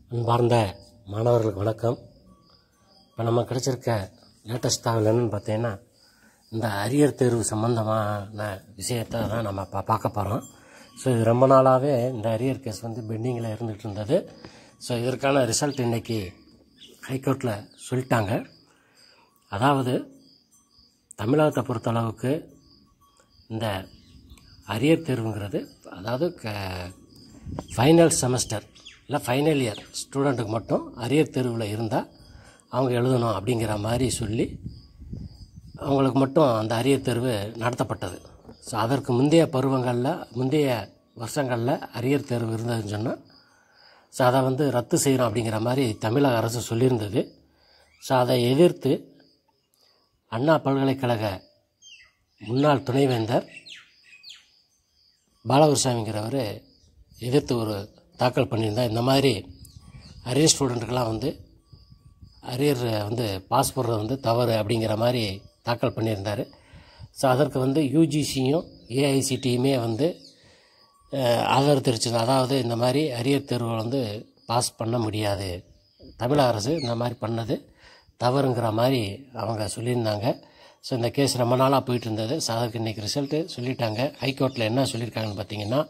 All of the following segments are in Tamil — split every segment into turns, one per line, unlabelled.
அன்பார்ந்த மாணவர்களுக்கு வணக்கம் இப்போ நம்ம கிடச்சிருக்க லேட்டஸ்ட் தகவல் என்னன்னு பார்த்தீங்கன்னா இந்த அரியர் தேர்வு சம்மந்தமான விஷயத்தை தான் நம்ம இப்போ பார்க்க போகிறோம் ஸோ இது ரொம்ப நாளாகவே இந்த அரியர் கேஸ் வந்து பெண்டிங்கில் இருந்துகிட்டு இருந்தது ஸோ இதற்கான ரிசல்ட் இன்னைக்கு ஹைகோர்ட்டில் சொல்லிட்டாங்க அதாவது தமிழகத்தை பொறுத்தளவுக்கு இந்த அரியர் தேர்வுங்கிறது அதாவது க ஃபைனல் செமஸ்டர் இல்லை ஃபைனல் இயர் ஸ்டூடெண்ட்டுக்கு மட்டும் அரியர் தேர்வில் இருந்தால் அவங்க எழுதணும் அப்படிங்கிற மாதிரி சொல்லி அவங்களுக்கு மட்டும் அந்த அரியர் தேர்வு நடத்தப்பட்டது ஸோ அதற்கு முந்தைய பருவங்களில் முந்தைய வருஷங்களில் அரியர் தேர்வு இருந்ததுன்னு சொன்னால் ஸோ அதை வந்து ரத்து செய்கிறோம் அப்படிங்கிற மாதிரி தமிழக அரசு சொல்லியிருந்தது ஸோ அதை எதிர்த்து அண்ணா பல்கலைக்கழக முன்னாள் துணைவேந்தர் பாலகுருசாமிங்கிறவர் எதிர்த்து ஒரு தாக்கல் பண்ணியிருந்தா இந்த மாதிரி அரியர் ஸ்டூடெண்ட்டுக்கெல்லாம் வந்து அரியர் வந்து பாஸ் போடுறது வந்து தவறு அப்படிங்கிற மாதிரி தாக்கல் பண்ணியிருந்தார் ஸோ அதற்கு வந்து யூஜிசியும் ஏஐசிடியுமே வந்து அஹ், ஆதரவு அதாவது இந்த மாதிரி அரியர் தேர்வு வந்து பாஸ் பண்ண முடியாது தமிழக அரசு இந்த மாதிரி பண்ணது தவறுங்கிற மாதிரி அவங்க சொல்லியிருந்தாங்க ஸோ இந்த கேஸ் ரொம்ப நாளாக போயிட்டு இருந்தது ஸோ அதுக்கு இன்றைக்கி ரிசல்ட்டு சொல்லிட்டாங்க ஹைகோர்ட்டில் என்ன சொல்லியிருக்காங்கன்னு பார்த்தீங்கன்னா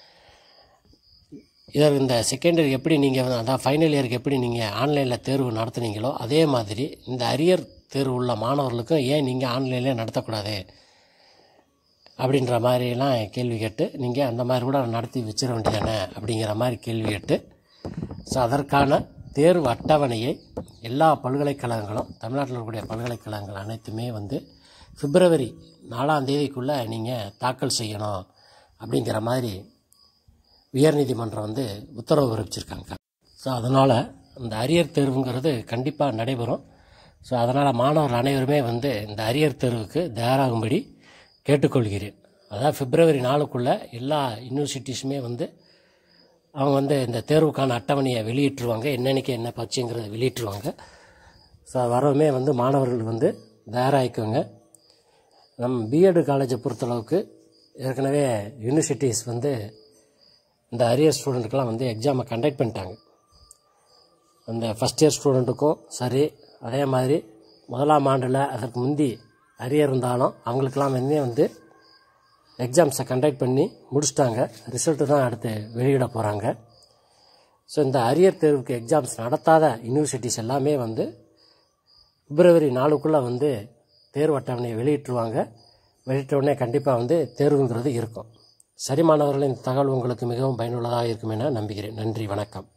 இதில் இந்த செகண்ட் இயர் எப்படி நீங்கள் அதான் ஃபைனல் இயருக்கு எப்படி நீங்கள் ஆன்லைனில் தேர்வு நடத்துனீங்களோ அதே மாதிரி இந்த அரியர் தேர்வு உள்ள மாணவர்களுக்கும் ஏன் நீங்கள் ஆன்லைன்லேயே நடத்தக்கூடாது அப்படின்ற மாதிரிலாம் கேள்வி கேட்டு நீங்கள் அந்த மாதிரி கூட நடத்தி வச்சிட வேண்டியதானே அப்படிங்கிற மாதிரி கேள்வி கேட்டு ஸோ அதற்கான தேர்வு அட்டவணையை எல்லா பல்கலைக்கழகங்களும் தமிழ்நாட்டில் இருக்கக்கூடிய பல்கலைக்கழகங்கள் அனைத்துமே வந்து பிப்ரவரி நாலாம் தேதிக்குள்ளே நீங்கள் தாக்கல் செய்யணும் அப்படிங்கிற மாதிரி உயர்நீதிமன்றம் வந்து உத்தரவு பிறப்பிச்சிருக்காங்க ஸோ அதனால் இந்த அரியர் தேர்வுங்கிறது கண்டிப்பாக நடைபெறும் ஸோ அதனால் மாணவர்கள் அனைவருமே வந்து இந்த அரியர் தேர்வுக்கு தயாராகும்படி கேட்டுக்கொள்கிறேன் அதாவது பிப்ரவரி நாளுக்குள்ளே எல்லா யூனிவர்சிட்டிஸுமே வந்து அவங்க வந்து இந்த தேர்வுக்கான அட்டவணையை வெளியிட்டுருவாங்க என்னன்னைக்கு என்ன பரீட்சைங்கிறத வெளியிட்டுருவாங்க ஸோ வரவுமே வந்து மாணவர்கள் வந்து தயாராகிக்கோங்க நம் பிஎட் காலேஜை பொறுத்தளவுக்கு ஏற்கனவே யூனிவர்சிட்டிஸ் வந்து இந்த அரியர் ஸ்டூடெண்ட்டுக்கெல்லாம் வந்து எக்ஸாமை கண்டக்ட் பண்ணிட்டாங்க அந்த ஃபஸ்ட் இயர் ஸ்டூடெண்ட்டுக்கும் சரி அதே மாதிரி முதலாம் ஆண்டில் அதற்கு முந்தி அரியர் இருந்தாலும் அவங்களுக்கெல்லாம் வந்து வந்து எக்ஸாம்ஸை கண்டக்ட் பண்ணி முடிச்சிட்டாங்க ரிசல்ட்டு தான் அடுத்து வெளியிட போகிறாங்க ஸோ இந்த அரியர் தேர்வுக்கு எக்ஸாம்ஸ் நடத்தாத யூனிவர்சிட்டிஸ் எல்லாமே வந்து பிப்ரவரி நாலுக்குள்ளே வந்து தேர்வு அட்டவணையை வெளியிட்டுருவாங்க வெளியிட்ட உடனே கண்டிப்பாக வந்து தேர்வுங்கிறது இருக்கும் சரி மாணவர்களே இந்த தகவல் உங்களுக்கு மிகவும் பயனுள்ளதாக இருக்கும் என நம்புகிறேன் நன்றி வணக்கம்